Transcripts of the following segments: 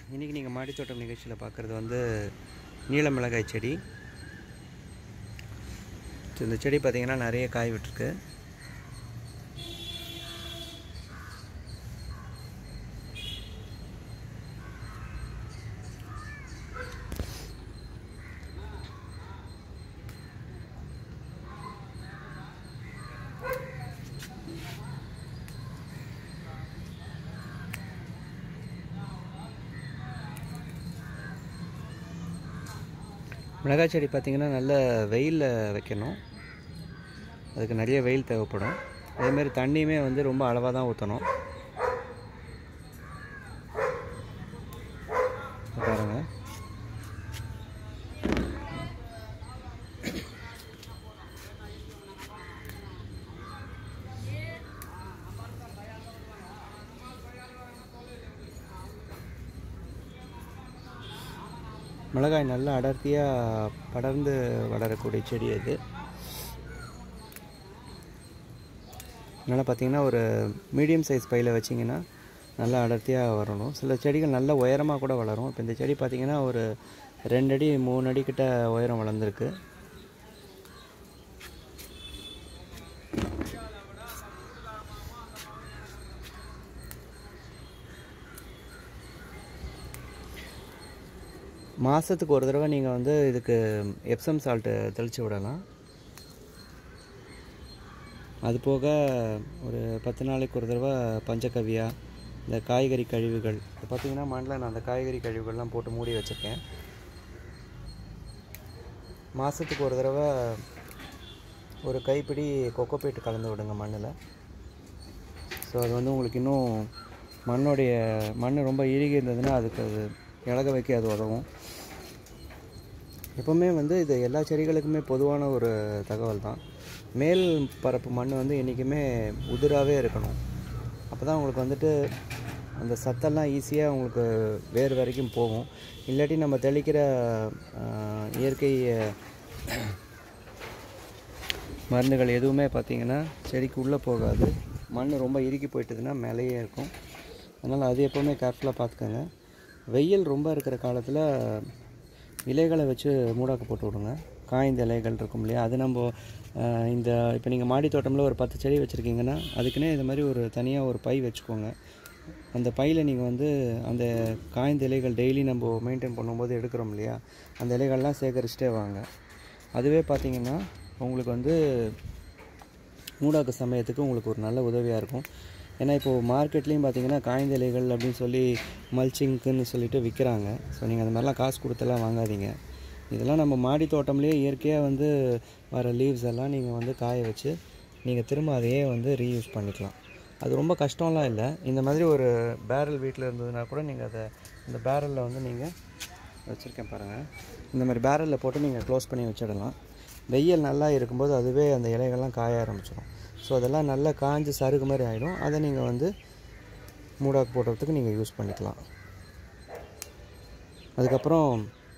இன்றைக்கி நீங்கள் மாடித்தோட்டம் நிகழ்ச்சியில் பார்க்குறது வந்து நீல மிளகாய் செடி ஸோ இந்த செடி பார்த்திங்கன்னா நிறைய காய் விட்டுருக்கு மிளகாய் செடி பார்த்திங்கன்னா நல்ல வெயிலில் வைக்கணும் அதுக்கு நிறைய வெயில் தேவைப்படும் அதேமாதிரி தண்ணியுமே வந்து ரொம்ப அளவாக தான் ஊற்றணும் பாருங்க மிளகாய் நல்லா அடர்த்தியாக படர்ந்து வளரக்கூடிய செடி அது அதனால் பார்த்தீங்கன்னா ஒரு மீடியம் சைஸ் பையில் வச்சிங்கன்னா நல்லா அடர்த்தியாக வரணும் சில செடிகள் நல்ல உயரமாக கூட வளரும் இப்போ இந்த செடி பார்த்திங்கன்னா ஒரு ரெண்டு அடி மூணு அடி கிட்ட உயரம் வளர்ந்துருக்கு மாதத்துக்கு ஒரு தடவை நீங்கள் வந்து இதுக்கு எப்சம் சால்ட்டு தெளித்து விடலாம் அது போக ஒரு பத்து நாளைக்கு ஒரு தடவை பஞ்சகவியா இந்த காய்கறி கழிவுகள் இப்போ பார்த்தீங்கன்னா மண்ணில் நான் அந்த காய்கறி கழிவுகள்லாம் போட்டு மூடி வச்சுருக்கேன் மாதத்துக்கு ஒரு தடவை ஒரு கைப்பிடி கொக்கோபீட் கலந்து விடுங்க மண்ணில் ஸோ அது வந்து உங்களுக்கு இன்னும் மண்ணுடைய மண் ரொம்ப இறுகி இருந்ததுன்னா அதுக்கு அது இழக வைக்க அது உதவும் எப்போவுமே வந்து இது எல்லா செடிகளுக்குமே பொதுவான ஒரு தகவல் தான் மேல் பரப்பு மண் வந்து என்றைக்குமே உதிராகவே இருக்கணும் அப்போ தான் உங்களுக்கு வந்துட்டு அந்த சத்தெல்லாம் ஈஸியாக உங்களுக்கு வேர் வரைக்கும் போகும் இல்லாட்டி நம்ம தெளிக்கிற ஆஹ், இயற்கை ஆஹ், மருந்துகள் எதுவுமே பார்த்திங்கன்னா செடிக்கு உள்ளே போகாது மண் ரொம்ப இறுக்கி போயிட்டுதுன்னா மேலேயே இருக்கும் அதனால் அது எப்போவுமே கேர்ஃபுல்லாக பார்த்துக்கோங்க வெயில் ரொம்ப இருக்கிற காலத்தில் இலைகளை வச்சு மூடாக்கு போட்டு விடுங்க காய்ந்த இலைகள் இருக்கும் இல்லையா அது நம்ம ஆஹ், இந்த இப்போ நீங்கள் மாடி தோட்டமில் ஒரு பத்து செடி வச்சுருக்கீங்கன்னா அதுக்குன்னே இந்த மாதிரி ஒரு தனியாக ஒரு பை வச்சுக்கோங்க அந்த பையில் நீங்கள் வந்து அந்த காய்ந்த இலைகள் டெய்லி நம்ம மெயின்டைன் பண்ணும்போது எடுக்கிறோம் இல்லையா அந்த இலைகள்லாம் சேகரிச்சிட்டே வாங்க அதுவே பார்த்தீங்கன்னா உங்களுக்கு வந்து மூடாக்கு சமயத்துக்கு உங்களுக்கு ஒரு நல்ல உதவியாக இருக்கும் ஏன்னா இப்போது மார்க்கெட்லேயும் பார்த்தீங்கன்னா காய்ந்த இலைகள் அப்படின்னு சொல்லி மல்ச்சிங்க்குன்னு சொல்லிட்டு விற்கிறாங்க ஸோ நீங்கள் அந்த மாதிரிலாம் காசு கொடுத்தெல்லாம் வாங்காதீங்க இதெல்லாம் நம்ம மாடி தோட்டம்லேயே இயற்கையாக வந்து வர லீவ்ஸ் எல்லாம் நீங்கள் வந்து காய வச்சு நீங்கள் திரும்ப அதையே வந்து ரீயூஸ் பண்ணிக்கலாம் அது ரொம்ப கஷ்டம்லாம் இல்லை இந்த மாதிரி ஒரு பேரல் வீட்டில் இருந்ததுன்னா கூட நீங்கள் அதை இந்த பேரலில் வந்து நீங்கள் வச்சுருக்கேன் பாருங்கள் இந்த மாதிரி பேரலில் போட்டு நீங்கள் க்ளோஸ் பண்ணி வச்சிடலாம் வெயில் நல்லா இருக்கும்போது அதுவே அந்த இலைகள்லாம் காய ஆரம்பிச்சிடும் ஸோ அதெல்லாம் நல்லா காஞ்சு சருகு மாதிரி ஆகிடும் அதை நீங்கள் வந்து மூடாக்கு போடுறதுக்கு நீங்கள் யூஸ் பண்ணிக்கலாம் அதுக்கப்புறம்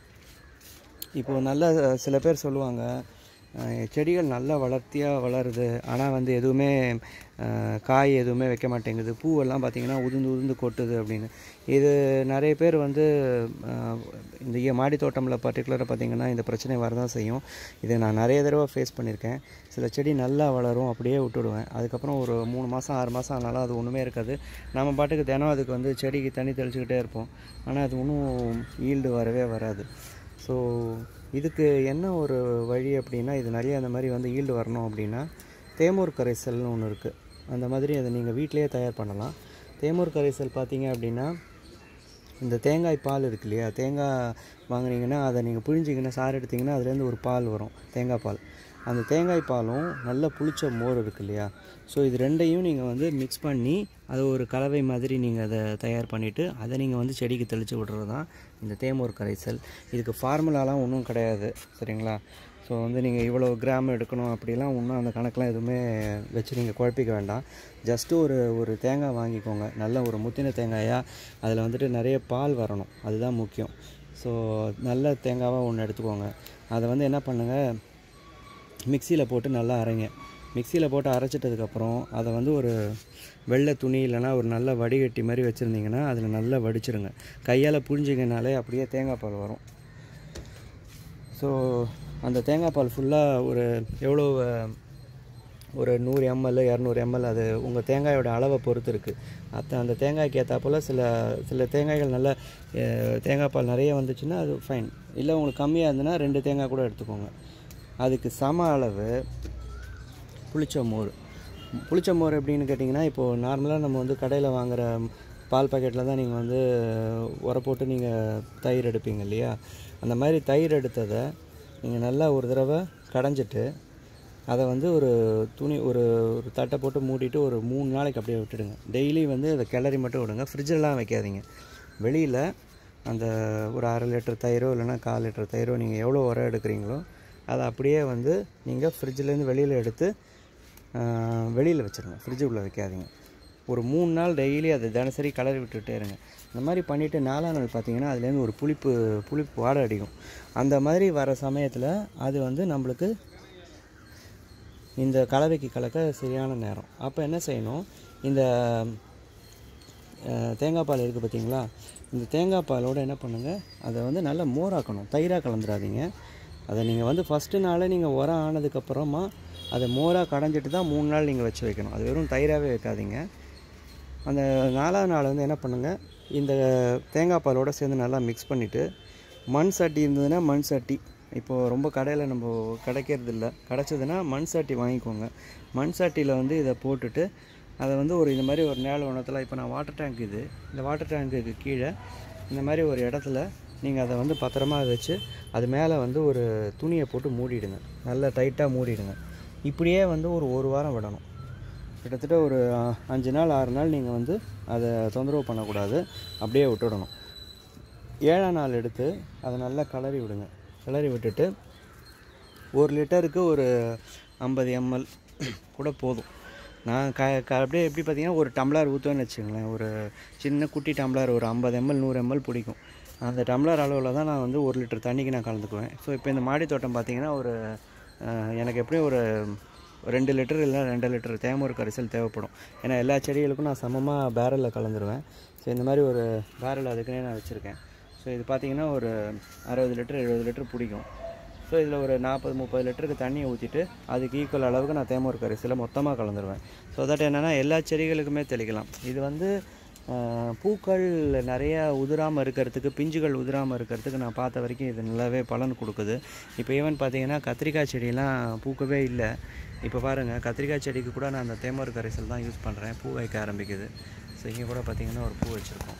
இப்போ நல்ல சில பேர் சொல்லுவாங்க அஹ், செடிகள் நல்லா வளர்த்தியாக வளருது ஆனால் வந்து எதுவுமே அஹ், காய் எதுவுமே வைக்க மாட்டேங்குது பூவெல்லாம் பார்த்திங்கன்னா உதிர்ந்து உதிர்ந்து கொட்டுது அப்படின்னு இது நிறைய பேர் வந்து அஹ், இந்த இய- மாடி தோட்டமில் பர்டிகுலராக பார்த்திங்கன்னா இந்த பிரச்சனை வரதான் செய்யும் இதை நான் நிறைய தடவை ஃபேஸ் பண்ணியிருக்கேன் சில செடி நல்லா வளரும் அப்படியே விட்டுடுவேன் அதுக்கப்புறம் ஒரு மூணு மாதம் ஆறு மாதம் ஆனாலும் அது ஒன்றுமே இருக்காது நம்ம பாட்டுக்கு தினம் அதுக்கு வந்து செடிக்கு தண்ணி தெளிச்சுக்கிட்டே இருப்போம் ஆனால் அது ஒன்றும் ஈல்டு வரவே வராது ஸோ இதுக்கு என்ன ஒரு வழி அப்படின்னா இது நிறைய அந்த மாதிரி வந்து ஈல்டு வரணும் அப்படின்னா தேமூர் கரைசல்னு ஒன்று இருக்குது அந்த மாதிரி அதை நீங்கள் வீட்டிலேயே தயார் பண்ணலாம் தேமூர் கரைசல் பார்த்தீங்க அப்படின்னா இந்த தேங்காய் பால் இருக்கு இல்லையா தேங்காய் வாங்குனீங்கன்னா அதை நீங்கள் புழிஞ்சிங்கன்னா சாறு எடுத்தீங்கன்னா அதுலேருந்து ஒரு பால் வரும் தேங்காய் பால் அந்த தேங்காய் பாலும் நல்ல புளிச்ச மோர் இருக்கு இல்லையா ஸோ இது ரெண்டையும் நீங்கள் வந்து மிக்ஸ் பண்ணி அது ஒரு கலவை மாதிரி நீங்கள் அதை தயார் பண்ணிவிட்டு அதை நீங்கள் வந்து செடிக்கு தெளித்து விடுறது தான் இந்த தேமூர் கரைசல் இதுக்கு ஃபார்முலாலாம் ஒன்றும் கிடையாது சரிங்களா ஸோ வந்து நீங்கள் இவ்வளோ கிராம் எடுக்கணும் அப்படிலாம் ஒன்றும் அந்த கணக்கெலாம் எதுவுமே வச்சு நீங்கள் குழப்பிக்க வேண்டாம் ஜஸ்ட்டு ஒரு ஒரு தேங்காய் வாங்கிக்கோங்க நல்ல ஒரு முத்தின தேங்காயாக அதில் வந்துட்டு நிறைய பால் வரணும் அதுதான் முக்கியம் ஸோ நல்ல தேங்காவாக ஒன்று எடுத்துக்கோங்க அதை வந்து என்ன பண்ணுங்கள் மிக்சியில் போட்டு நல்லா அரைங்க மிக்சியில் போட்டு அரைச்சிட்டதுக்கப்புறம் அதை வந்து ஒரு வெள்ளை துணி இல்லைன்னா ஒரு நல்ல வடிகட்டி மாதிரி வச்சுருந்தீங்கன்னா அதில் நல்லா வடிச்சிருங்க கையால் புழிஞ்சிங்கனாலே அப்படியே தேங்காய் பால் வரும் ஸோ அந்த தேங்காய் பால் ஃபுல்லாக ஒரு எவ்வளோ அஹ், ஒரு நூறு எம்எல் இரநூறு எம்எல் அது உங்கள் தேங்காயோட அளவை பொறுத்து இருக்குது அத்த அந்த தேங்காய்க்கு ஏற்றாப்போல் சில சில தேங்காய்கள் நல்ல அஹ், தேங்காய் பால் நிறைய வந்துச்சுன்னா அது ஃபைன் இல்லை உங்களுக்கு கம்மியாக இருந்ததுன்னா ரெண்டு தேங்காய் கூட எடுத்துக்கோங்க அதுக்கு சம அளவு புளிச்ச மோர் புளிச்ச மோர் எப்படின்னு கேட்டிங்கன்னா இப்போது நார்மலாக நம்ம வந்து கடையில் வாங்குற பால் பாக்கெட்டில் தான் நீங்கள் வந்து உர போட்டு நீங்கள் தயிர் எடுப்பீங்க இல்லையா அந்த மாதிரி தயிர் எடுத்ததை நீங்கள் நல்லா ஒரு தடவை கடைஞ்சிட்டு அதை வந்து ஒரு துணி ஒரு ஒரு தட்டை போட்டு மூடிட்டு ஒரு மூணு நாளைக்கு அப்படியே விட்டுடுங்க டெய்லி வந்து அதை கிளறி மட்டும் விடுங்க ஃப்ரிட்ஜிலலாம் வைக்காதீங்க வெளியில் அந்த ஒரு அரை லிட்டர் தயிரோ இல்லைன்னா கால் லிட்டர் தயிரோ நீங்கள் எவ்வளோ உரம் எடுக்கிறீங்களோ அதை அப்படியே வந்து நீங்கள் ஃப்ரிட்ஜிலேருந்து வெளியில் எடுத்து வெளியில் வச்சுருங்க ஃப்ரிட்ஜுக்குள்ளே வைக்காதீங்க ஒரு மூணு நாள் டெய்லி அதை தினசரி கலரி விட்டுட்டே இருங்க இந்த மாதிரி பண்ணிவிட்டு நாலாம் நாள் பார்த்தீங்கன்னா அதுலேருந்து ஒரு புளிப்பு புளிப்பு வாடை அடிக்கும் அந்த மாதிரி வர சமயத்தில் அது வந்து நம்மளுக்கு இந்த கலவைக்கு கலக்க சரியான நேரம் அப்போ என்ன செய்யணும் இந்த அஹ், தேங்காய் பால் இருக்குது பார்த்தீங்களா இந்த தேங்காய் பாலோட என்ன பண்ணுங்கள் அதை வந்து நல்லா மோராக்கணும் தயிராக கலந்துடாதீங்க அதை நீங்கள் வந்து ஃபஸ்ட்டு நாளே நீங்கள் உரம் ஆனதுக்கப்புறமா அதை மோராக கடைஞ்சிட்டு தான் மூணு நாள் நீங்கள் வச்சு வைக்கணும் அது வெறும் தயிராகவே வைக்காதீங்க அந்த நாலாவது நாள் வந்து என்ன பண்ணுங்கள் இந்த தேங்காய் பாலோடு சேர்ந்து நல்லா மிக்ஸ் பண்ணிவிட்டு மண் சட்டி இருந்ததுன்னா மண் சட்டி இப்போது ரொம்ப கடையில் நம்ம கிடைக்கிறது இல்லை கிடச்சதுன்னா மண் சட்டி வாங்கிக்கோங்க மண் சட்டியில் வந்து இதை போட்டுட்டு அதை வந்து ஒரு இந்த மாதிரி ஒரு நேல உணத்தில் இப்போ நான் வாட்டர் டேங்க் இது இந்த வாட்டர் டேங்க்குக்கு கீழே இந்த மாதிரி ஒரு இடத்துல நீங்கள் அதை வந்து பத்திரமா வச்சு அது மேலே வந்து ஒரு துணியை போட்டு மூடிடுங்க நல்லா டைட்டாக மூடிடுங்க இப்படியே வந்து ஒரு ஒரு வாரம் விடணும் கிட்டத்தட்ட ஒரு அஹ், அஞ்சு நாள் ஆறு நாள் நீங்கள் வந்து அதை தொந்தரவு பண்ணக்கூடாது அப்படியே விட்டுடணும் ஏழாம் நாள் எடுத்து அதை நல்லா கிளறி விடுங்க கிளறி விட்டுட்டு ஒரு லிட்டருக்கு ஒரு ஐம்பது எம்எல் கூட போதும் நான் க க அப்படியே எப்படி பார்த்தீங்கன்னா ஒரு டம்ளர் ஊற்றுவேன்னு வச்சுங்களேன் ஒரு சின்ன குட்டி டம்ளர் ஒரு ஐம்பது எம்எல் நூறு எம்எல் பிடிக்கும் அந்த டம்ளர் அளவில் தான் நான் வந்து ஒரு லிட்டர் தண்ணிக்கு நான் கலந்துக்குவேன் ஸோ இப்போ இந்த மாடி தோட்டம் பார்த்தீங்கன்னா ஒரு அஹ், எனக்கு எப்படியும் ஒரு ரெண்டு லிட்டர் இல்லை ரெண்டு லிட்டர் தேமூர் கரிசல் தேவைப்படும் ஏன்னா எல்லா செடிகளுக்கும் நான் சமமாக பேரலில் கலந்துருவேன் ஸோ இந்த மாதிரி ஒரு பேரல் அதுக்குன்னே நான் வச்சுருக்கேன் ஸோ இது பார்த்தீங்கன்னா ஒரு அறுபது லிட்டர் எழுபது லிட்டர் பிடிக்கும் ஸோ இதில் ஒரு நாற்பது முப்பது லிட்டருக்கு தண்ணியை ஊற்றிட்டு அதுக்கு ஈக்குவல் அளவுக்கு நான் தேமூர் கரிசலை மொத்தமாக கலந்துருவேன் ஸோ தட் என்னென்னா எல்லா செடிகளுக்குமே தெளிக்கலாம் இது வந்து ஆஹ், பூக்கள் நிறைய உதிராமல் இருக்கிறதுக்கு பிஞ்சுகள் உதிராமல் இருக்கிறதுக்கு நான் பார்த்த வரைக்கும் இது நல்லாவே பலன் கொடுக்குது இப்போ ஈவன் பார்த்தீங்கன்னா கத்திரிக்காய் செடியெல்லாம் பூக்கவே இல்லை இப்போ பாருங்கள் கத்திரிக்காய் செடிக்கு கூட நான் அந்த தேமூர் கரைசல் தான் யூஸ் பண்ணுறேன் பூ வைக்க ஆரம்பிக்குது ஸோ இங்கே கூட பார்த்தீங்கன்னா ஒரு பூ வச்சுருக்கோம்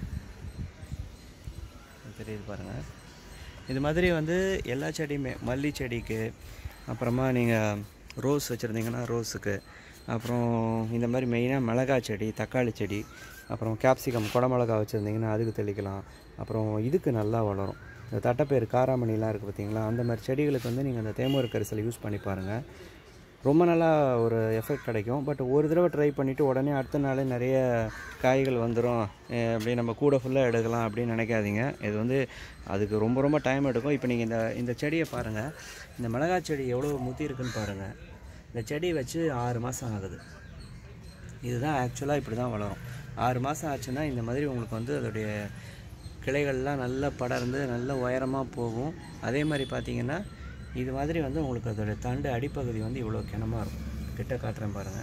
தெரியுது பாருங்கள் இது மாதிரி வந்து எல்லா செடியுமே மல்லி செடிக்கு அப்புறமா நீங்கள் ரோஸ் வச்சுருந்தீங்கன்னா ரோஸுக்கு அப்புறம் இந்த மாதிரி மெயினாக மிளகாய் செடி தக்காளி செடி அப்புறம் கேப்சிகம் குடமிளகா வச்சுருந்தீங்கன்னா அதுக்கு தெளிக்கலாம் அப்புறம் இதுக்கு நல்லா வளரும் இந்த தட்டைப்பயிறு காராமணிலாம் இருக்குது பார்த்தீங்களா அந்த மாதிரி செடிகளுக்கு வந்து நீங்கள் அந்த தேமூர் கரிசலை யூஸ் பண்ணி பாருங்கள் ரொம்ப நல்லா ஒரு எஃபெக்ட் கிடைக்கும் பட் ஒரு தடவை ட்ரை பண்ணிவிட்டு உடனே அடுத்த நாளே நிறைய காய்கள் வந்துடும் அப்படி நம்ம கூட ஃபுல்லாக எடுக்கலாம் அப்படின்னு நினைக்காதீங்க இது வந்து அதுக்கு ரொம்ப ரொம்ப டைம் எடுக்கும் இப்போ நீங்கள் இந்த இந்த செடியை பாருங்கள் இந்த மிளகாய் செடி எவ்வளோ முத்தி இருக்குன்னு பாருங்கள் இந்த செடி வச்சு ஆறு மாதம் ஆகுது இதுதான் ஆக்சுவலாக இப்படி தான் வளரும் ஆறு மாதம் ஆச்சுன்னா இந்த மாதிரி உங்களுக்கு வந்து அதோடைய கிளைகள்லாம் நல்லா படர்ந்து நல்ல உயரமாக போகும் அதே மாதிரி பார்த்தீங்கன்னா இது மாதிரி வந்து உங்களுக்கு அதோடைய தண்டு அடிப்பகுதி வந்து இவ்வளோ கிணமாக இருக்கும் கிட்ட காட்டுறேன் பாருங்கள்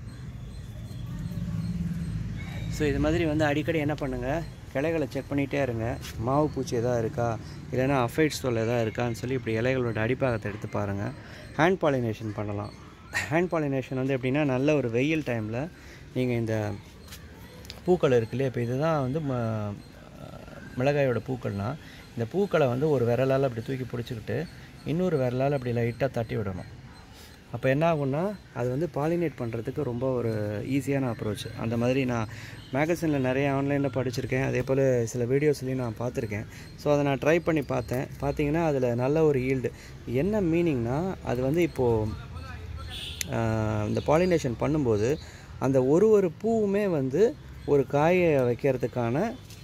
ஸோ இது மாதிரி வந்து அடிக்கடி என்ன பண்ணுங்கள் கிளைகளை செக் பண்ணிகிட்டே இருங்க மாவு பூச்சி எதாவது இருக்கா இல்லைன்னா அஃபைட்ஸ் தொல்லை எதாவது இருக்கான்னு சொல்லி இப்படி இலைகளோட அடிப்பாகத்தை எடுத்து பாருங்கள் ஹேண்ட் பாலினேஷன் பண்ணலாம் ஹேண்ட் பாலினேஷன் வந்து எப்படின்னா நல்ல ஒரு வெயில் டைமில் நீங்கள் இந்த பூக்கள் இருக்கு இல்லையா இப்போ இதுதான் வந்து ம- மிளகாயோட பூக்கள்னால் இந்த பூக்களை வந்து ஒரு விரலால் அப்படி தூக்கி பிடிச்சிக்கிட்டு இன்னொரு விரலால் அப்படி லைட்டாக தட்டி விடணும் அப்போ என்ன ஆகும்னா அது வந்து பாலினேட் பண்ணுறதுக்கு ரொம்ப ஒரு ஈஸியான அப்ரோச் அந்த மாதிரி நான் மேகசினில் நிறைய ஆன்லைனில் படிச்சிருக்கேன் அதே போல் சில வீடியோஸ்லையும் நான் பார்த்துருக்கேன் ஸோ அதை நான் ட்ரை பண்ணி பார்த்தேன் பார்த்தீங்கன்னா அதில் நல்ல ஒரு ஈல்டு என்ன மீனிங்னா அது வந்து இப்போது ஆஹ் இந்த பாலினேஷன் பண்ணும்போது அந்த ஒரு ஒரு பூவுமே வந்து ஒரு காயை வைக்கிறதுக்கான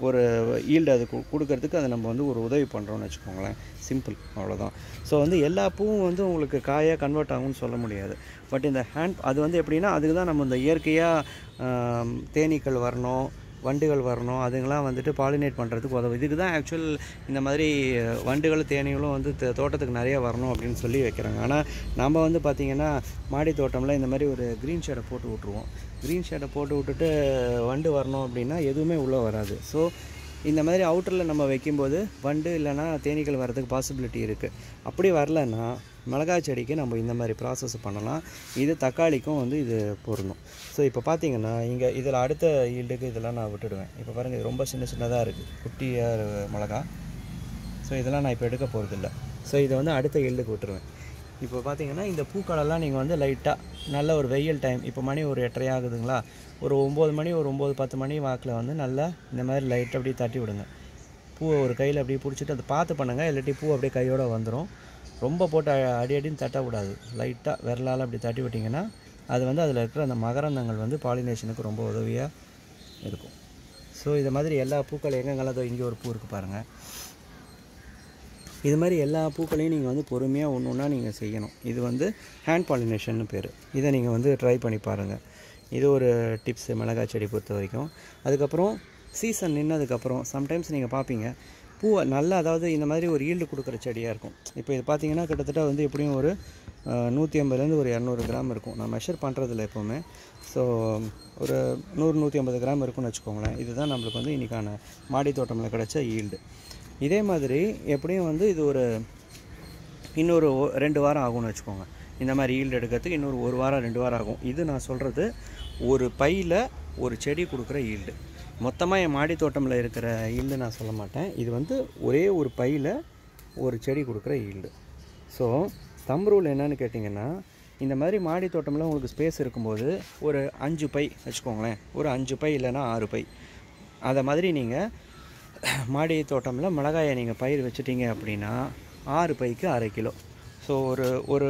ஒரு ஈல்டு அது கு- கொடுக்கறதுக்கு அதை நம்ம வந்து ஒரு உதவி பண்ணுறோம்னு வச்சுக்கோங்களேன் சிம்பிள் அவ்வளோதான் ஸோ வந்து எல்லா பூவும் வந்து உங்களுக்கு காயாக கன்வெர்ட் ஆகும்னு சொல்ல முடியாது பட் இந்த ஹேண்ட் அது வந்து எப்படின்னா அதுக்கு தான் நம்ம இந்த இயற்கையாக தேனீக்கள் வரணும் வண்டுகள் வரணும் அதுங்களாம் வந்துட்டு பாலினேட் பண்ணுறதுக்கு உதவும் இதுக்கு தான் ஆக்சுவல் இந்த மாதிரி வண்டுகள் தேனீகளும் வந்து தே- தோட்டத்துக்கு நிறைய வரணும் அப்படின்னு சொல்லி வைக்கிறாங்க ஆனால் நம்ம வந்து பார்த்திங்கன்னா மாடி தோட்டம்ல இந்த மாதிரி ஒரு க்ரீன் ஷேடை போட்டு விட்ருவோம் க்ரீன் ஷேடை போட்டு விட்டுட்டு வண்டு வரணும் அப்படின்னா எதுவுமே உள்ளே வராது ஸோ இந்த மாதிரி அவுட்டரில் நம்ம வைக்கும்போது வண்டு இல்லைன்னா தேனீக்கள் வர்றதுக்கு பாசிபிலிட்டி இருக்குது அப்படி வரலன்னா மிளகாய் செடிக்கு நம்ம இந்த மாதிரி ப்ராசஸ் பண்ணலாம் இது தக்காளிக்கும் வந்து இது பொருந்தும் ஸோ இப்போ பார்த்தீங்கன்னா இங்கே இதில் அடுத்த ஈல்டுக்கு இதெல்லாம் நான் விட்டுடுவேன் இப்போ பாருங்கள் இது ரொம்ப சின்ன சின்னதாக இருக்குது குட்டியாக மிளகா ஸோ இதெல்லாம் நான் இப்போ எடுக்க போகிறதில்ல ஸோ இதை வந்து அடுத்த ஈல்டுக்கு விட்டுருவேன் இப்போ பார்த்தீங்கன்னா இந்த பூக்களெல்லாம் நீங்கள் வந்து லைட்டாக நல்ல ஒரு வெயில் டைம் இப்போ மணி ஒரு எட்டரை ஆகுதுங்களா ஒரு ஒம்பது மணி ஒரு ஒம்பது பத்து மணி வாக்கில் வந்து நல்லா இந்த மாதிரி லைட்டாக அப்படியே தட்டி விடுங்க பூவை ஒரு கையில் அப்படியே பிடிச்சிட்டு அதை பார்த்து பண்ணுங்கள் இல்லாட்டி பூ அப்படியே கையோட வந்துடும் ரொம்ப போட்டு அ- அடி அடின்னு தட்டக்கூடாது லைட்டாக விரலால் அப்படி தட்டி விட்டிங்கன்னா அது வந்து அதில் இருக்கிற அந்த மகரந்தங்கள் வந்து பாலினேஷனுக்கு ரொம்ப உதவியாக இருக்கும் ஸோ இது மாதிரி எல்லா பூக்கள் எங்கெங்கெல்லாம் இதோ இங்கே ஒரு பூ இருக்குது பாருங்கள் இது மாதிரி எல்லா பூக்களையும் நீங்கள் வந்து பொறுமையாக ஒன்று ஒன்றா நீங்கள் செய்யணும் இது வந்து ஹேண்ட் பாலினேஷன் பேர் இதை நீங்கள் வந்து ட்ரை பண்ணி பாருங்கள் இது ஒரு டிப்ஸு மிளகாய் செடி பொறுத்த வரைக்கும் அதுக்கப்புறம் சீசன் நின்னதுக்கப்புறம் சம்டைம்ஸ் நீங்கள் பார்ப்பீங்க பூவை நல்லா அதாவது இந்த மாதிரி ஒரு ஈல்டு கொடுக்குற செடியாக இருக்கும் இப்போ இது பார்த்தீங்கன்னா கிட்டத்தட்ட வந்து எப்படியும் ஒரு நூற்றி ஐம்பதுலேருந்து ஒரு இரநூறு கிராம் இருக்கும் நான் மெஷர் பண்ணுறதில்ல எப்போவுமே ஸோ ஒரு நூறு நூற்றி ஐம்பது கிராம் இருக்கும்னு வச்சுக்கோங்களேன் இதுதான் நம்மளுக்கு வந்து இன்றைக்கான மாடி தோட்டமில் கிடைச்ச ஈல்டு இதே மாதிரி எப்படியும் வந்து இது ஒரு இன்னொரு ஒ- ரெண்டு வாரம் ஆகும்னு வச்சுக்கோங்க இந்த மாதிரி ஈல்டு எடுக்கிறதுக்கு இன்னொரு ஒரு வாரம் ரெண்டு வாரம் ஆகும் இது நான் சொல்கிறது ஒரு பையில் ஒரு செடி கொடுக்குற ஈல்டு மொத்தமாக என் மாடி தோட்டமில் இருக்கிற ஈல்டு நான் சொல்ல மாட்டேன் இது வந்து ஒரே ஒரு பையில் ஒரு செடி கொடுக்குற ஈல்டு ஸோ தம் ரூல் என்னன்னு கேட்டிங்கன்னா இந்த மாதிரி மாடி தோட்டம்ல உங்களுக்கு ஸ்பேஸ் இருக்கும்போது ஒரு அஞ்சு பை வச்சுக்கோங்களேன் ஒரு அஞ்சு பை இல்லைன்னா ஆறு பை அதை மாதிரி நீங்கள் மாடி தோட்டமில் மிளகாயை நீங்கள் பயிர் வச்சிட்டீங்க அப்படின்னா ஆறு பைக்கு அரை கிலோ ஸோ ஒரு ஒரு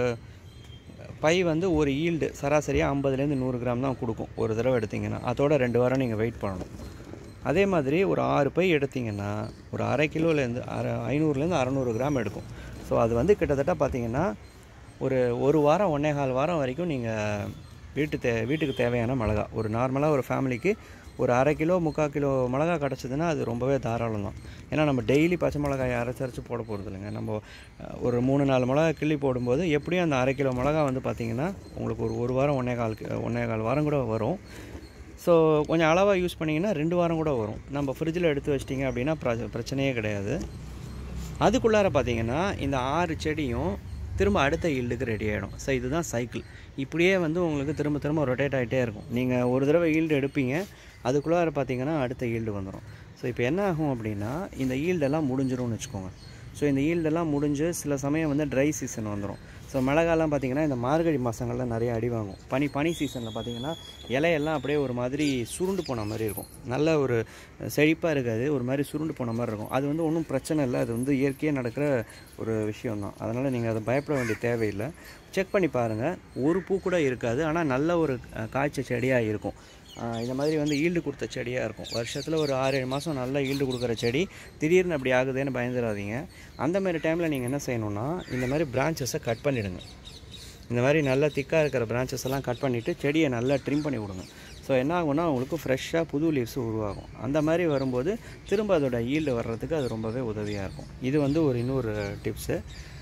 பை வந்து ஒரு ஈல்டு சராசரியாக ஐம்பதுலேருந்து நூறு கிராம் தான் கொடுக்கும் ஒரு தடவை எடுத்தீங்கன்னா அதோட ரெண்டு வாரம் நீங்கள் வெயிட் பண்ணணும் அதே மாதிரி ஒரு ஆறு பை எடுத்தீங்கன்னா ஒரு அரை கிலோலேருந்து அரை ஐநூறுலேருந்து அறநூறு கிராம் எடுக்கும் ஸோ அது வந்து கிட்டத்தட்ட பார்த்தீங்கன்னா ஒரு ஒரு வாரம் ஒன்றே கால் வாரம் வரைக்கும் நீங்கள் வீட்டு தே வீட்டுக்கு தேவையான மிளகா ஒரு நார்மலாக ஒரு ஃபேமிலிக்கு ஒரு அரை கிலோ முக்கால் கிலோ மிளகா கிடச்சிதுன்னா அது ரொம்பவே தாராளம் தான் ஏன்னா நம்ம டெய்லி பச்சை மிளகாய் அரைச்சு அரைச்சு போட போகிறது இல்லைங்க நம்ம அஹ், ஒரு மூணு நாலு மிளகா கிள்ளி போடும்போது எப்படியும் அந்த அரை கிலோ மிளகா வந்து பார்த்திங்கன்னா உங்களுக்கு ஒரு ஒரு வாரம் ஒன்றே கால் கி- ஒன்றே கால் வாரம் கூட வரும் ஸோ கொஞ்சம் அளவாக யூஸ் பண்ணிங்கன்னா ரெண்டு வாரம் கூட வரும் நம்ம ஃப்ரிட்ஜில் எடுத்து வச்சிட்டிங்க அப்படின்னா பிர- பிரச்சனையே கிடையாது அதுக்குள்ளார பார்த்தீங்கன்னா இந்த ஆறு செடியும் திரும்ப அடுத்த ஈல்டுக்கு ரெடி ஆகிடும் ஸோ இதுதான் சைக்கிள் இப்படியே வந்து உங்களுக்கு திரும்ப திரும்ப ரொட்டேட் ஆகிட்டே இருக்கும் நீங்கள் ஒரு தடவை ஈல்டு எடுப்பீங்க அதுக்குள்ளார பார்த்தீங்கன்னா அடுத்த ஈல்டு வந்துடும் ஸோ இப்போ என்ன ஆகும் அப்படின்னா இந்த ஈல்டெல்லாம் முடிஞ்சிரும்னு வச்சுக்கோங்க ஸோ இந்த ஈல்டெல்லாம் முடிஞ்சு சில சமயம் வந்து ட்ரை சீசன் வந்துடும் ஸோ மிளகாலாம் பார்த்தீங்கன்னா இந்த மார்கழி மாதங்கள்ல நிறைய அடி வாங்கும் பனி பனி சீசனில் பார்த்தீங்கன்னா இலையெல்லாம் அப்படியே ஒரு மாதிரி சுருண்டு போன மாதிரி இருக்கும் நல்ல ஒரு செழிப்பாக இருக்காது ஒரு மாதிரி சுருண்டு போன மாதிரி இருக்கும் அது வந்து ஒன்றும் பிரச்சனை இல்லை அது வந்து இயற்கையாக நடக்கிற ஒரு விஷயம்தான் அதனால் நீங்கள் அதை பயப்பட வேண்டிய தேவையில்லை செக் பண்ணி பாருங்கள் ஒரு பூ கூட இருக்காது ஆனால் நல்ல ஒரு அஹ், காய்ச்ச செடியாக இருக்கும் ஆஹ் இந்த மாதிரி வந்து ஈல்டு கொடுத்த செடியாக இருக்கும் வருஷத்தில் ஒரு ஆறு ஏழு மாதம் நல்லா ஈல்டு கொடுக்குற செடி திடீர்னு அப்படி ஆகுதுன்னு பயந்துடாதீங்க அந்த மாதிரி டைமில் நீங்கள் என்ன செய்யணும்னா இந்த மாதிரி பிரான்ச்சஸை கட் பண்ணிவிடுங்க இந்த மாதிரி நல்லா திக்காக இருக்கிற பிரான்ச்சஸ் எல்லாம் கட் பண்ணிவிட்டு செடியை நல்லா ட்ரிம் பண்ணி விடுங்க ஸோ என்ன ஆகும்னா உங்களுக்கு ஃப்ரெஷ்ஷாக புது லீவ்ஸ் உருவாகும் அந்த மாதிரி வரும்போது திரும்ப அதோட ஈல்டு வர்றதுக்கு அது ரொம்பவே உதவியாக இருக்கும் இது வந்து ஒரு இன்னொரு டிப்ஸு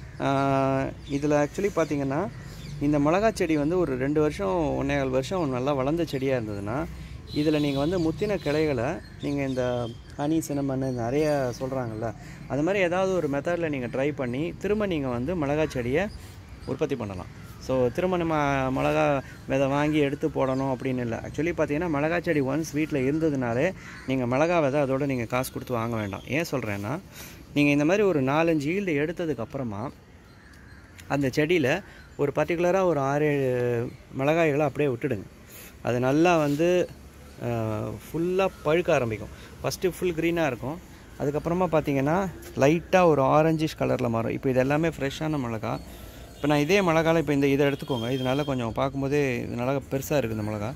இதில் ஆக்சுவலி பார்த்தீங்கன்னா இந்த மிளகா செடி வந்து ஒரு ரெண்டு வருஷம் ஒன்றேகால் வருஷம் நல்லா வளர்ந்த செடியாக இருந்ததுன்னா இதில் நீங்கள் வந்து முத்தின கிளைகளை நீங்கள் இந்த ஹனி சினமன் நிறைய சொல்கிறாங்கல்ல அது மாதிரி ஏதாவது ஒரு மெத்தடில் நீங்கள் ட்ரை பண்ணி திரும்ப நீங்கள் வந்து மிளகா செடியை உற்பத்தி பண்ணலாம் ஸோ திரும்ப நம்ம மிளகா விதை வாங்கி எடுத்து போடணும் அப்படின்னு இல்லை ஆக்சுவலி பார்த்தீங்கன்னா மிளகா செடி ஒன்ஸ் வீட்டில் இருந்ததுனாலே நீங்கள் மிளகா விதை அதோட நீங்கள் காசு கொடுத்து வாங்க வேண்டாம் ஏன் சொல்கிறேன்னா நீங்கள் இந்த மாதிரி ஒரு நாலஞ்சு ஈல்டு எடுத்ததுக்கப்புறமா அந்த செடியில் ஒரு பர்டிகுலராக ஒரு ஆறு ஏழு மிளகாய்களை அப்படியே விட்டுடுங்க அது நல்லா வந்து ஃபுல்லாக பழுக்க ஆரம்பிக்கும் ஃபஸ்ட்டு ஃபுல் க்ரீனாக இருக்கும் அதுக்கப்புறமா பார்த்தீங்கன்னா லைட்டாக ஒரு ஆரஞ்சிஷ் கலரில் மாறும் இப்போ இது எல்லாமே ஃப்ரெஷ்ஷான மிளகா இப்போ நான் இதே மிளகால இப்போ இந்த இதை எடுத்துக்கோங்க இது நல்லா கொஞ்சம் பார்க்கும்போதே இது நல்லா பெருசாக இருக்குது இந்த மிளகா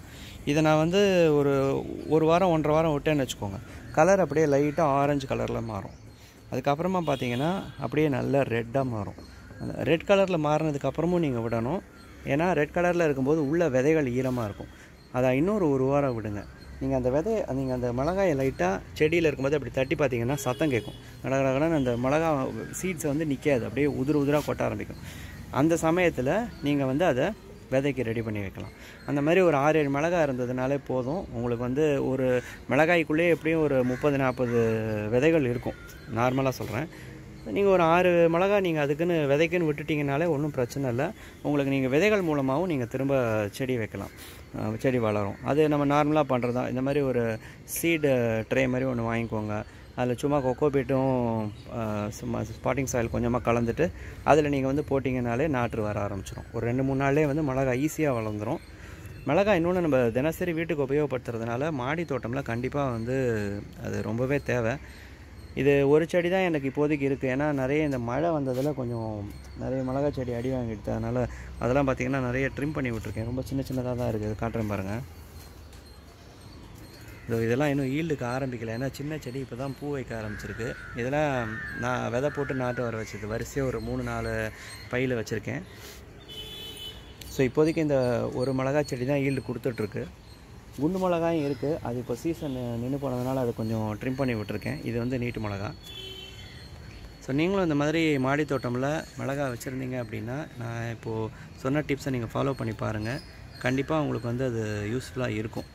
இதை நான் வந்து ஒரு ஒரு வாரம் ஒன்றரை வாரம் விட்டேன்னு வச்சுக்கோங்க கலர் அப்படியே லைட்டாக ஆரஞ்சு கலரில் மாறும் அதுக்கப்புறமா பார்த்தீங்கன்னா அப்படியே நல்லா ரெட்டாக மாறும் அந்த ரெட் கலரில் மாறினதுக்கப்புறமும் நீங்கள் விடணும் ஏன்னா ரெட் கலரில் இருக்கும்போது உள்ள விதைகள் ஈரமாக இருக்கும் அதை இன்னொரு ஒரு வாரம் விடுங்க நீங்கள் அந்த விதை நீங்கள் அந்த மிளகாயை லைட்டாக செடியில் இருக்கும்போது அப்படி தட்டி பார்த்தீங்கன்னா சத்தம் கேட்கும் கடகடகடன்னு அந்த மிளகா சீட்ஸ் வந்து நிற்காது அப்படியே உதிர உதிராக கொட்ட ஆரம்பிக்கும் அந்த சமயத்தில் நீங்கள் வந்து அதை விதைக்கு ரெடி பண்ணி வைக்கலாம் அந்த மாதிரி ஒரு ஆறு ஏழு மிளகாய் இருந்ததுனாலே போதும் உங்களுக்கு வந்து ஒரு மிளகாய்க்குள்ளேயே எப்படியும் ஒரு முப்பது நாற்பது விதைகள் இருக்கும் நார்மலாக சொல்கிறேன் நீங்கள் ஒரு ஆறு மிளகா நீங்கள் அதுக்குன்னு விதைக்குன்னு விட்டுட்டிங்கனாலே ஒன்றும் பிரச்சனை இல்லை உங்களுக்கு நீங்கள் விதைகள் மூலமாகவும் நீங்கள் திரும்ப செடி வைக்கலாம் அஹ் செடி வளரும் அது நம்ம நார்மலாக பண்ணுறது தான் இந்த மாதிரி ஒரு சீடு ட்ரே மாதிரி ஒன்று வாங்கிக்கோங்க அதில் சும்மா கொக்கோ பீட்டும் சும்மா ஸ்பாட்டிங் சாயில் கொஞ்சமாக கலந்துட்டு அதில் நீங்கள் வந்து போட்டிங்கனாலே நாற்று வர ஆரம்பிச்சிடும் ஒரு ரெண்டு மூணு நாள்லேயே வந்து மிளகா ஈஸியாக வளர்ந்துரும் மிளகாய் இன்னொன்று நம்ம தினசரி வீட்டுக்கு உபயோகப்படுத்துறதுனால மாடி தோட்டம்ல கண்டிப்பாக வந்து அது ரொம்பவே தேவை இது ஒரு செடி தான் எனக்கு இப்போதைக்கு இருக்குது ஏன்னா நிறைய இந்த மழை வந்ததில் கொஞ்சம் நிறைய மிளகாய் செடி அடி வாங்கிடுது அதனால் அதெல்லாம் பார்த்திங்கன்னா நிறைய ட்ரிம் பண்ணி விட்ருக்கேன் ரொம்ப சின்ன சின்னதாக தான் இருக்குது காட்டுறேன் பாருங்கள் இதோ இதெல்லாம் இன்னும் ஈல்டுக்கு ஆரம்பிக்கல ஏன்னா சின்ன செடி இப்போ தான் பூ வைக்க ஆரம்பிச்சிருக்கு இதெல்லாம் நான் விதை போட்டு நாட்டு வர வச்சது வரிசையாக ஒரு மூணு நாலு பையில் வச்சுருக்கேன் ஸோ இப்போதைக்கு இந்த ஒரு மிளகாய் செடி தான் ஈல்டு கொடுத்துட்ருக்கு குண்டு மிளகாயும் இருக்குது அது இப்போ சீசன் நின்று போனதுனால அதை கொஞ்சம் ட்ரிம் பண்ணி விட்டுருக்கேன் இது வந்து நீட்டு மிளகா ஸோ நீங்களும் இந்த மாதிரி மாடி தோட்டமில் மிளகா வச்சுருந்தீங்க அப்படின்னா நான் இப்போது சொன்ன டிப்ஸை நீங்கள் ஃபாலோ பண்ணி பாருங்கள் கண்டிப்பாக உங்களுக்கு வந்து அது யூஸ்ஃபுல்லாக இருக்கும்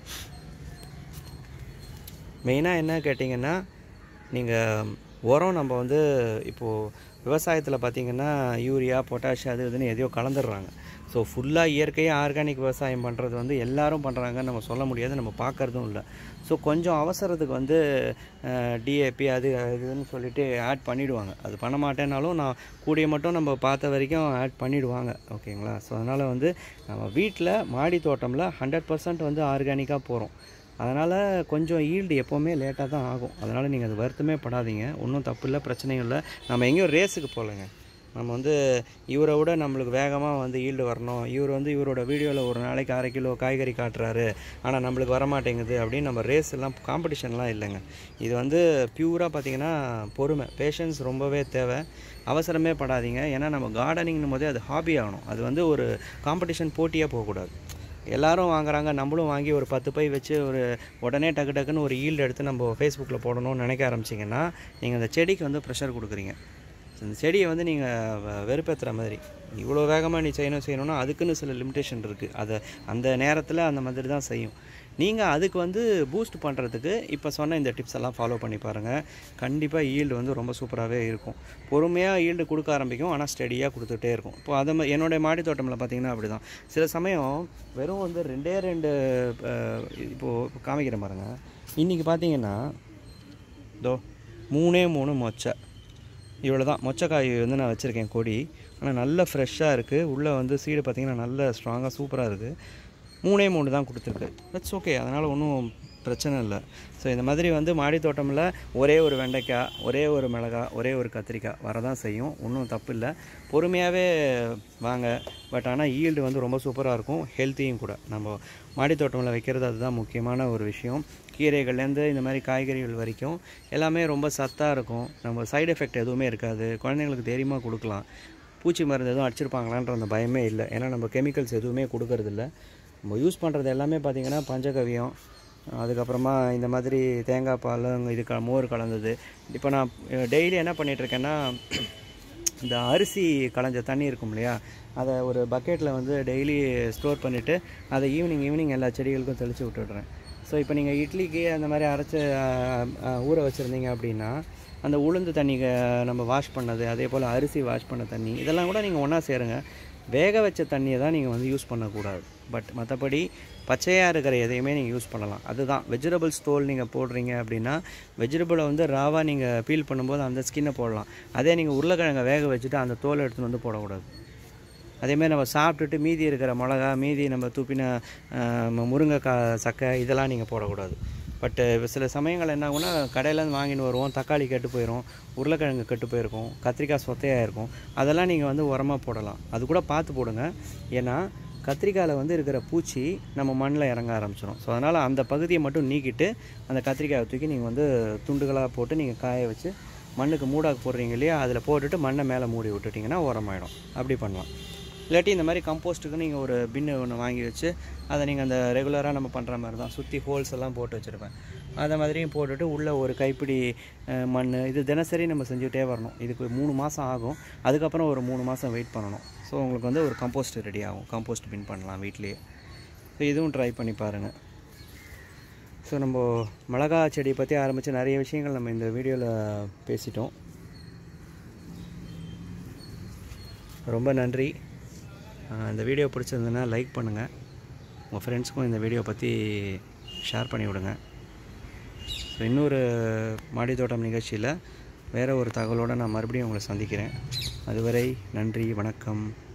மெயினாக என்ன கேட்டிங்கன்னா நீங்கள் உரம் நம்ம வந்து இப்போது விவசாயத்தில் பார்த்திங்கன்னா யூரியா பொட்டாஷ் அது இதுன்னு எதையோ கலந்துடுறாங்க ஸோ ஃபுல்லாக இயற்கையாக ஆர்கானிக் விவசாயம் பண்ணுறது வந்து எல்லாரும் பண்ணுறாங்கன்னு நம்ம சொல்ல முடியாது நம்ம பார்க்குறதும் இல்லை ஸோ கொஞ்சம் அவசரத்துக்கு வந்து டிஏபி அது இதுன்னு சொல்லிட்டு ஆட் பண்ணிவிடுவாங்க அது பண்ண மாட்டேன்னாலும் நான் கூடிய மட்டும் நம்ம பார்த்த வரைக்கும் ஆட் பண்ணிவிடுவாங்க ஓகேங்களா ஸோ அதனால் வந்து நம்ம வீட்டில் மாடி தோட்டமில் ஹண்ட்ரட் பர்சன்ட் வந்து ஆர்கானிக்காக போகிறோம் அதனால் கொஞ்சம் ஈல்டு எப்போவுமே லேட்டாக தான் ஆகும் அதனால் நீங்கள் அது வருத்தமே படாதீங்க ஒன்றும் தப்பு இல்லை பிரச்சனையும் இல்லை நம்ம எங்கேயும் ரேஸுக்கு போகலைங்க நம்ம வந்து இவரை விட நம்மளுக்கு வேகமாக வந்து ஈல்டு வரணும் இவர் வந்து இவரோட வீடியோவில் ஒரு நாளைக்கு அரை கிலோ காய்கறி காட்டுறாரு ஆனால் நம்மளுக்கு வர மாட்டேங்குது அப்படின்னு நம்ம ரேஸ் எல்லாம் காம்படிஷன்லாம் இல்லைங்க இது வந்து பியூராக பார்த்தீங்கன்னா பொறுமை பேஷன்ஸ் ரொம்பவே தேவை அவசரமே படாதீங்க ஏன்னா நம்ம கார்டனிங்னும் போதே அது ஹாபி ஆகணும் அது வந்து ஒரு காம்படிஷன் போட்டியாக போகக்கூடாது எல்லாரும் வாங்குறாங்க நம்மளும் வாங்கி ஒரு பத்து பை வச்சு ஒரு உடனே டக்கு டக்குன்னு ஒரு ஈல்டு எடுத்து நம்ம ஃபேஸ்புக்கில் போடணும்னு நினைக்க ஆரம்பிச்சிங்கன்னா நீங்கள் அந்த செடிக்கு வந்து ப்ரெஷர் கொடுக்குறீங்க இந்த செடியை வந்து நீங்கள் வெறுப்பேற்றுற மாதிரி இவ்வளோ வேகமாக நீ செய்யணும் செய்யணும்னா அதுக்குன்னு சில லிமிட்டேஷன் இருக்குது அதை அந்த நேரத்தில் அந்த மாதிரி தான் செய்யும் நீங்கள் அதுக்கு வந்து பூஸ்ட் பண்ணுறதுக்கு இப்போ சொன்ன இந்த டிப்ஸ் எல்லாம் ஃபாலோ பண்ணி பாருங்கள் கண்டிப்பாக ஈல்டு வந்து ரொம்ப சூப்பராகவே இருக்கும் பொறுமையாக ஈல்டு கொடுக்க ஆரம்பிக்கும் ஆனால் ஸ்டெடியாக கொடுத்துட்டே இருக்கும் இப்போ அதை மா- என்னுடைய மாடி தோட்டமில் பார்த்தீங்கன்னா அப்படி தான் சில சமயம் வெறும் வந்து ரெண்டே ரெண்டு அஹ், இப்போது காமிக்கிறேன் பாருங்கள் இன்றைக்கி பார்த்தீங்கன்னா இதோ மூணே மூணு மொச்சை இவ்வளோ தான் மொச்சக்காய் வந்து நான் வச்சுருக்கேன் கொடி ஆனால் நல்ல ஃப்ரெஷ்ஷாக இருக்குது உள்ளே வந்து சீடு பார்த்திங்கன்னா நல்ல ஸ்ட்ராங்காக சூப்பராக இருக்குது மூணே மூணு தான் கொடுத்துருக்கு தட்ஸ் ஓகே அதனால் ஒன்றும் பிரச்சனை இல்லை ஸோ இந்த மாதிரி வந்து மாடி தோட்டமில் ஒரே ஒரு வெண்டைக்காய் ஒரே ஒரு மிளகாய் ஒரே ஒரு கத்திரிக்காய் வரதான் செய்யும் ஒன்றும் தப்பு இல்லை பொறுமையாகவே வாங்க பட் ஆனால் ஈல்டு வந்து ரொம்ப சூப்பராக இருக்கும் ஹெல்த்தியும் கூட நம்ம மாடி தோட்டமில் வைக்கிறது அதுதான் முக்கியமான ஒரு விஷயம் கீரைகள்லேருந்து இந்த மாதிரி காய்கறிகள் வரைக்கும் எல்லாமே ரொம்ப சத்தாக இருக்கும் நம்ம சைடு எஃபெக்ட் எதுவுமே இருக்காது குழந்தைங்களுக்கு தைரியமாக கொடுக்கலாம் பூச்சி மருந்து எதுவும் அடிச்சிருப்பாங்களான்ற அந்த பயமே இல்லை ஏன்னா நம்ம கெமிக்கல்ஸ் எதுவுமே கொடுக்கறதில்ல நம்ம யூஸ் பண்ணுறது எல்லாமே பார்த்திங்கன்னா பஞ்சகவியம் அதுக்கப்புறமா இந்த மாதிரி தேங்காய் பால் இது க மோர் கலந்தது இப்போ நான் டெய்லி என்ன பண்ணிகிட்ருக்கேன்னா இந்த அரிசி களைஞ்ச தண்ணி இருக்கும் இல்லையா அதை ஒரு பக்கெட்டில் வந்து டெய்லி ஸ்டோர் பண்ணிவிட்டு அதை ஈவினிங் ஈவினிங் எல்லா செடிகளுக்கும் தெளித்து விட்டுடுறேன் ஸோ இப்போ நீங்கள் இட்லிக்கு அந்த மாதிரி அரைச்சி ஊற வச்சுருந்தீங்க அப்படின்னா அந்த உளுந்து தண்ணி அஹ், நம்ம வாஷ் பண்ணது அதே போல் அரிசி வாஷ் பண்ண தண்ணி இதெல்லாம் கூட நீங்கள் ஒன்றா சேருங்க வேக வச்ச தண்ணியை தான் நீங்கள் வந்து யூஸ் பண்ணக்கூடாது பட் மற்றபடி பச்சையாக இருக்கிற எதையுமே நீங்கள் யூஸ் பண்ணலாம் அதுதான் வெஜிடபிள்ஸ் தோல் நீங்கள் போடுறீங்க அப்படின்னா வெஜிடபிளை வந்து ராவாக நீங்கள் பீல் பண்ணும்போது அந்த ஸ்கின்னை போடலாம் அதே நீங்கள் உருளைக்கிழங்கை வேக வச்சுட்டு அந்த தோலை எடுத்துன்னு வந்து போடக்கூடாது அதேமாதிரி நம்ம சாப்பிட்டுட்டு மீதி இருக்கிற மிளகா மீதி நம்ம தூப்பின ஆஹ், ம- முருங்கைக்காய் சக்கை இதெல்லாம் நீங்கள் போடக்கூடாது பட்டு சில சமயங்கள் என்ன ஆகும்னா கடையிலேருந்து வாங்கின்னு வருவோம் தக்காளி கெட்டு போயிடும் உருளைக்கிழங்கு கெட்டு போயிருக்கும் கத்திரிக்காய் சொத்தையாக இருக்கும் அதெல்லாம் நீங்கள் வந்து உரமாக போடலாம் அது கூட பார்த்து போடுங்க ஏன்னா கத்திரிக்காயில் வந்து இருக்கிற பூச்சி நம்ம மண்ணில் இறங்க ஆரம்பிச்சிடும் ஸோ அதனால் அந்த பகுதியை மட்டும் நீக்கிட்டு அந்த கத்திரிக்காயை தூக்கி நீங்கள் வந்து துண்டுகளாக போட்டு நீங்கள் காய வச்சு மண்ணுக்கு மூடாக்கு போடுறீங்க இல்லையா அதில் போட்டுட்டு மண்ணை மேலே மூடி விட்டுட்டிங்கன்னா உரமாயிடும் அப்படி பண்ணலாம் இல்லாட்டி இந்த மாதிரி கம்போஸ்ட்டுக்கு நீங்கள் ஒரு பின்னு ஒன்று வாங்கி வச்சு அதை நீங்கள் அந்த ரெகுலராக நம்ம பண்ணுற மாதிரி தான் சுற்றி ஹோல்ஸ் எல்லாம் போட்டு வச்சுருப்பேன் அதை மாதிரியும் போட்டுட்டு உள்ளே ஒரு கைப்பிடி அஹ், மண் இது தினசரி நம்ம செஞ்சுக்கிட்டே வரணும் இதுக்கு மூணு மாதம் ஆகும் அதுக்கப்புறம் ஒரு மூணு மாதம் வெயிட் பண்ணணும் ஸோ உங்களுக்கு வந்து ஒரு கம்போஸ்ட் ரெடி ஆகும் கம்போஸ்ட் பின் பண்ணலாம் வீட்லேயே ஸோ இதுவும் ட்ரை பண்ணி பாருங்கள் ஸோ நம்ம மிளகா செடியை பற்றி ஆரம்பித்து நிறைய விஷயங்கள் நம்ம இந்த வீடியோவில் பேசிட்டோம் ரொம்ப நன்றி அஹ் இந்த வீடியோ பிடிச்சிருந்ததுன்னா லைக் பண்ணுங்கள் உங்கள் ஃப்ரெண்ட்ஸ்க்கும் இந்த வீடியோ பற்றி ஷேர் பண்ணி விடுங்க ஸோ இன்னொரு மாடி தோட்டம் நிகழ்ச்சியில் வேறு ஒரு தகவலோடு நான் மறுபடியும் உங்களை சந்திக்கிறேன் அதுவரை நன்றி வணக்கம்